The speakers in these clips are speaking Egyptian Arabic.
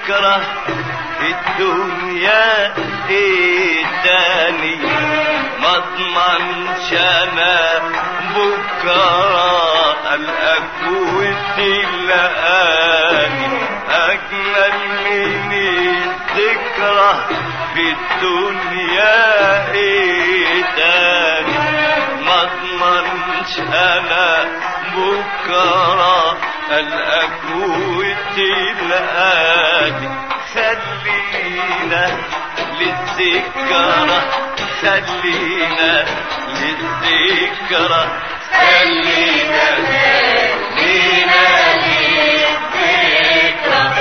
للذكرى الدنيا ايه تاني ما اضمنش انا بكره الأكوت لقاني اجمل من الذكرى في الدنيا ايه تاني ما اضمنش انا بكره الأكوت لقاني خلينا للذكرى خلينا للذكرى خلينا خلينا للذكرى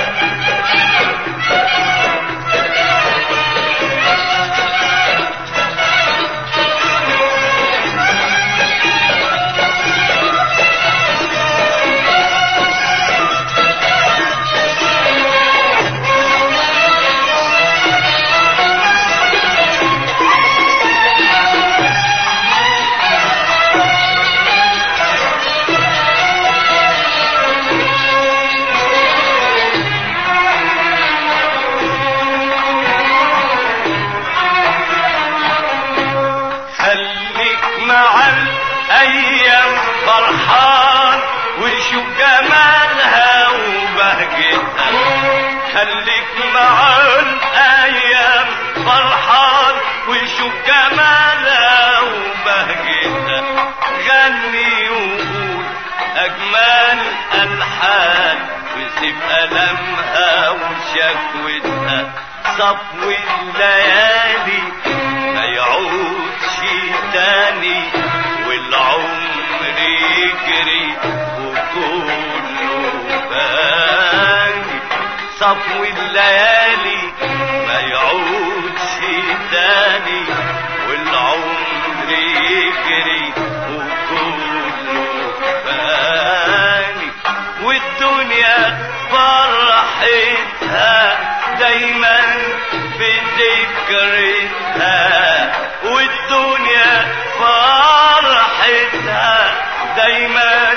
خليك مع الايام فرحان وشوف جمالها وبهجتها خليك مع الايام فرحان وشوف جمالها وبهجتها غني وقول اجمل الحان وسيب المها وشكوتها صفو الليالي ما يعودش تاني والعمر يجري وكله فاني صفو الليالي ما يعودش تاني والعمر يجري وكله فاني والدنيا فرحتها دايما بذكرتها والدنيا فرحتها دايما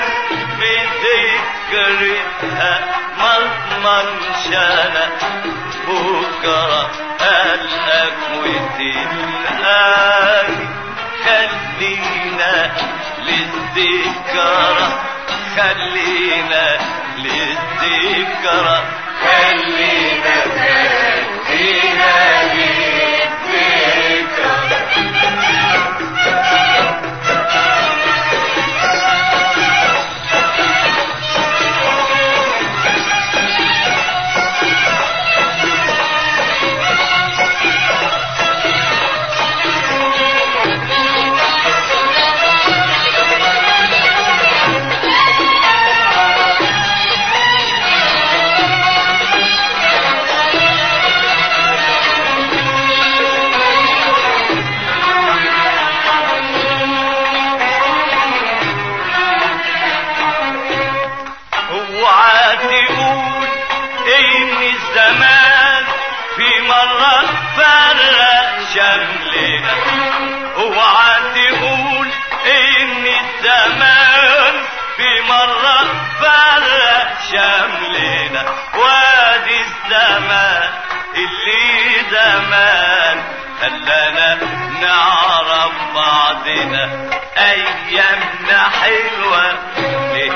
بذكرتها مضمنش انا بكره الاكوت الآن خلينا للذكرى خلينا للذكرى خلينا خلينا للذكرى اوعى تقول ان الزمان في مرة فرق شملنا اوعى تقول ان الزمان في مرة فرق شملنا وادي الزمان اللي زمان خلانا نعرف بعضنا ايامنا حلوة ليه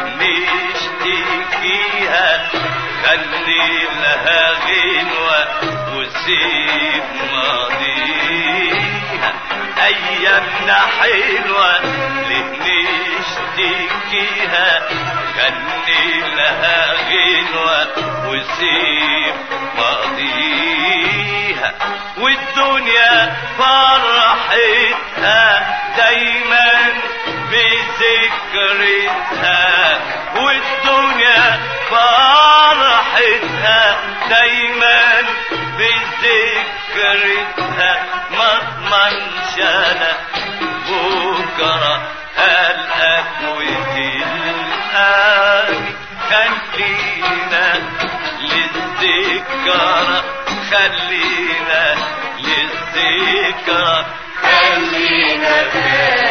نشتكيها خلي لها غنوة وسيب ماضيها ايامنا حلوة ليه نشتكيها خلي لها غنوة وسيب ماضيها والدنيا فرحتها دايما بذكرتها والدنيا فرحتها دايما بذكرتها ما اضمنش انا بكره الاكوت الان خلينا للذكرى خلينا للذكرى خلينا